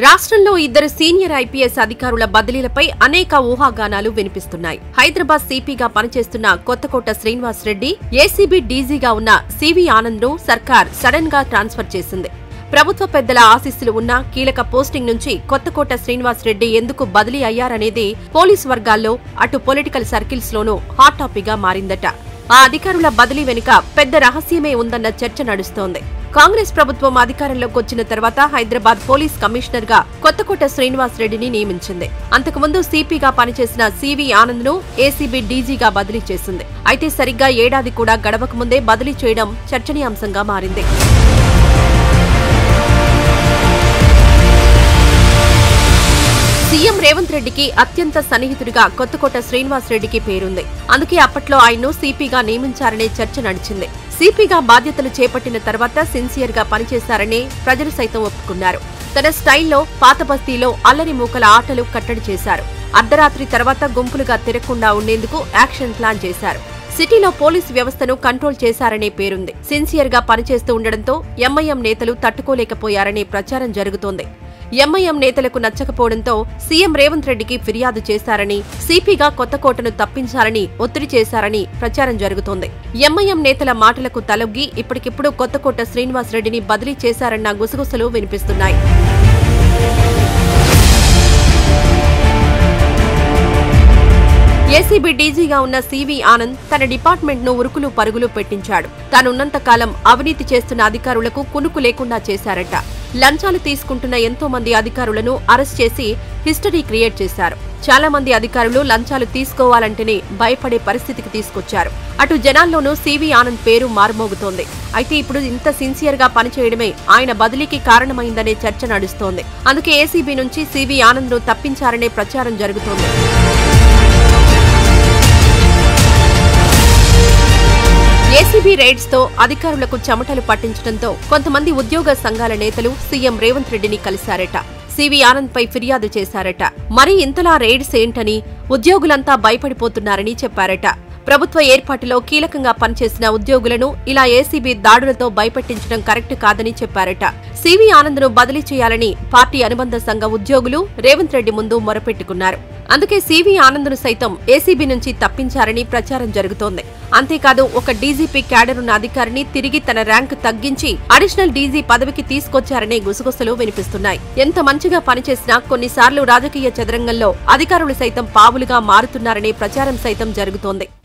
రాష్ట్రంలో ఇద్దరు senior IPS అధికారుల బదిలీలపై అనేక ఊహాగానాలు వినిపిస్తున్నాయి హైదరాబాద్ సిపిగా పనిచేస్తున్న కొత్తకోట శ్రీనివాస్ రెడ్డి ఏసీబీ డీజీగా ఉన్న సివి ఆనంద్ ను సర్కార్ సడన్ గా ట్రాన్స్ఫర్ చేసింది ప్రభుత్వ పెద్దల ఆశీస్సులు ఉన్న కీలక పోస్టింగ్ నుంచి కొత్తకోట శ్రీనివాస్ రెడ్డి ఎందుకు బదిలీ అయ్యారనేది పోలీస్ వర్గాల్లో అటు పొలిటికల్ సర్కిల్స్ లోనూ హాట్ టాపిక్ గా మారిందట ఆ అధికారుల బదిలీ వెనుక పెద్ద రహస్యమే ఉందన్న చర్చ నడుస్తోంది కాంగ్రెస్ ప్రభుత్వం అధికారంలోకి వచ్చిన తర్వాత హైదరాబాద్ పోలీస్ కమిషనర్ గా కొత్తకోట శ్రీనివాస్ రెడ్డిని నియమించింది అంతకుముందు సిపిగా పనిచేసిన సివి ఆనంద్ ను ఏసీబీ డీజీగా బదిలీ చేసింది అయితే సరిగ్గా ఏడాది కూడా గడవక ముందే బదిలీ చేయడం చర్చనీయాంశంగా మారింది సీఎం రేవంత్ రెడ్డికి అత్యంత సన్నిహితుడిగా కొత్తకోట శ్రీనివాస్ రెడ్డికి పేరుంది అందుకే అప్పట్లో ఆయన్ను సిపిగా నియమించారనే చర్చ నడిచింది సిపిగా బాధ్యతలు చేపట్టిన తర్వాత సిన్సియర్ గా పనిచేశారని ప్రజలు సైతం ఒప్పుకున్నారు తన స్టైల్లో పాత బస్తీలో అల్లరి మూకల ఆటలు కట్టడి చేశారు అర్ధరాత్రి తర్వాత గుంపులుగా తిరగకుండా ఉండేందుకు యాక్షన్ ప్లాన్ చేశారు సిటీలో పోలీసు వ్యవస్థను కంట్రోల్ చేశారనే పేరుంది సిన్సియర్ గా పనిచేస్తూ ఉండడంతో ఎంఐఎం నేతలు తట్టుకోలేకపోయారనే ప్రచారం జరుగుతోంది ఎంఐఎం నేతలకు నచ్చకపోవడంతో సీఎం రేవంత్ రెడ్డికి ఫిర్యాదు చేశారని సిపిగా కొత్తకోటను తప్పించాలని ఒత్తిడి చేశారని ప్రచారం జరుగుతోంది ఎంఐఎం నేతల మాటలకు తలొగ్గి ఇప్పటికిప్పుడు కొత్తకోట శ్రీనివాస్ రెడ్డిని బదిలీ చేశారన్న గుసగుసలు వినిపిస్తున్నాయి ఏసీబీ డీజీగా ఉన్న సివి ఆనంద్ తన డిపార్ట్మెంట్ ను ఉరుకులు పరుగులు పెట్టించాడు తానున్నంత కాలం అవినీతి చేస్తున్న అధికారులకు కునుకు లేకుండా చేశారట లంచాలు తీసుకుంటున్న ఎంతో మంది అధికారులను అరెస్ట్ చేసి హిస్టరీ క్రియేట్ చేశారు చాలా మంది అధికారులు లంచాలు తీసుకోవాలంటేనే భయపడే పరిస్థితికి తీసుకొచ్చారు అటు జనాల్లోనూ సివి ఆనంద్ పేరు మారుమోగుతోంది అయితే ఇప్పుడు ఇంత సిన్సియర్ గా పనిచేయడమే ఆయన బదిలీకి కారణమైందనే చర్చ నడుస్తోంది అందుకే ఏసీబీ నుంచి సివి ఆనంద్ ను తప్పించారనే ప్రచారం జరుగుతోంది ఏసీబీ రైడ్స్ తో అధికారులకు చెమటలు పట్టించడంతో కొంతమంది ఉద్యోగ సంఘాల నేతలు సీఎం రేవంత్ రెడ్డిని కలిశారట సివి ఆనంద్ పై ఫిర్యాదు చేశారట మరి ఇంతలా రైడ్స్ ఏంటని ఉద్యోగులంతా భయపడిపోతున్నారని చెప్పారట ప్రభుత్వ ఏర్పాటులో కీలకంగా పనిచేసిన ఉద్యోగులను ఇలా ఏసీబీ దాడులతో భయపెట్టించడం కరెక్ట్ కాదని చెప్పారట సివి ఆనంద్ను బదిలీ చేయాలని పార్టీ అనుబంధ సంఘ ఉద్యోగులు రేవంత్ రెడ్డి ముందు మొరపెట్టుకున్నారు అందుకే సివి ఆనంద్ను సైతం ఏసీబీ నుంచి తప్పించారని ప్రచారం జరుగుతోంది అంతేకాదు ఒక డీజీపీ క్యాడర్ ఉన్న అధికారిని తిరిగి తన ర్యాంకు తగ్గించి అడిషనల్ డీజీ పదవికి తీసుకొచ్చారనే గుసగుసలు వినిపిస్తున్నాయి ఎంత మంచిగా పనిచేసినా కొన్నిసార్లు రాజకీయ చదరంగంలో అధికారులు సైతం పావులుగా మారుతున్నారనే ప్రచారం సైతం జరుగుతోంది